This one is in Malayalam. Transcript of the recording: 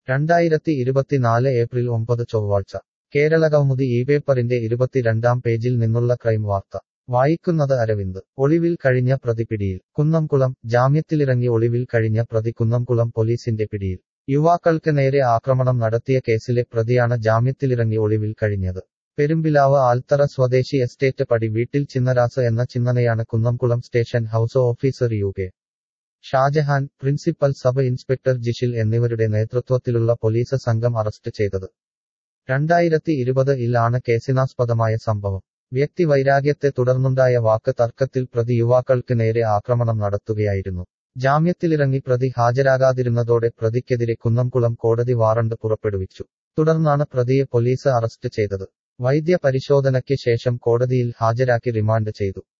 രണ്ടായിരത്തി ഇരുപത്തിനാല് ഏപ്രിൽ ഒമ്പത് ചൊവ്വാഴ്ച കേരളകൗമുദി ഈ പേപ്പറിന്റെ ഇരുപത്തിരണ്ടാം പേജിൽ നിന്നുള്ള ക്രൈം വാർത്ത വായിക്കുന്നത് അരവിന്ദ് ഒളിവിൽ കഴിഞ്ഞ പ്രതി പിടിയിൽ കുന്നംകുളം ജാമ്യത്തിലിറങ്ങി ഒളിവിൽ കഴിഞ്ഞ പ്രതി കുന്നംകുളം പോലീസിന്റെ പിടിയിൽ യുവാക്കൾക്ക് നേരെ ആക്രമണം നടത്തിയ കേസിലെ പ്രതിയാണ് ജാമ്യത്തിലിറങ്ങി ഒളിവിൽ കഴിഞ്ഞത് പെരുമ്പിലാവ് ആൽത്തറ സ്വദേശി എസ്റ്റേറ്റ് പടി വീട്ടിൽ ചിന്നരാസ് എന്ന ചിന്നനെയാണ് Kunnamkulam station house officer U K Shajahan principal sub inspector Jishil എന്നിവരുടെ നേതൃത്വത്തിലുള്ള പോലീസ് സംഘം അറസ്റ്റ് ചെയ്തത് രണ്ടായിരത്തി ഇരുപത് ഇലാണ് കേസിനാസ്പദമായ സംഭവം വ്യക്തി വൈരാഗ്യത്തെ തുടർന്നുണ്ടായ വാക്ക് തർക്കത്തിൽ പ്രതി യുവാക്കൾക്ക് നേരെ ആക്രമണം നടത്തുകയായിരുന്നു ജാമ്യത്തിലിറങ്ങി പ്രതി ഹാജരാകാതിരുന്നതോടെ പ്രതിക്കെതിരെ കുന്നംകുളം കോടതി വാറണ്ട് പുറപ്പെടുവിച്ചു തുടർന്നാണ് പ്രതിയെ പോലീസ് അറസ്റ്റ് ചെയ്തത് വൈദ്യ പരിശോധനയ്ക്ക് ശേഷം കോടതിയിൽ ഹാജരാക്കി റിമാൻഡ് ചെയ്തു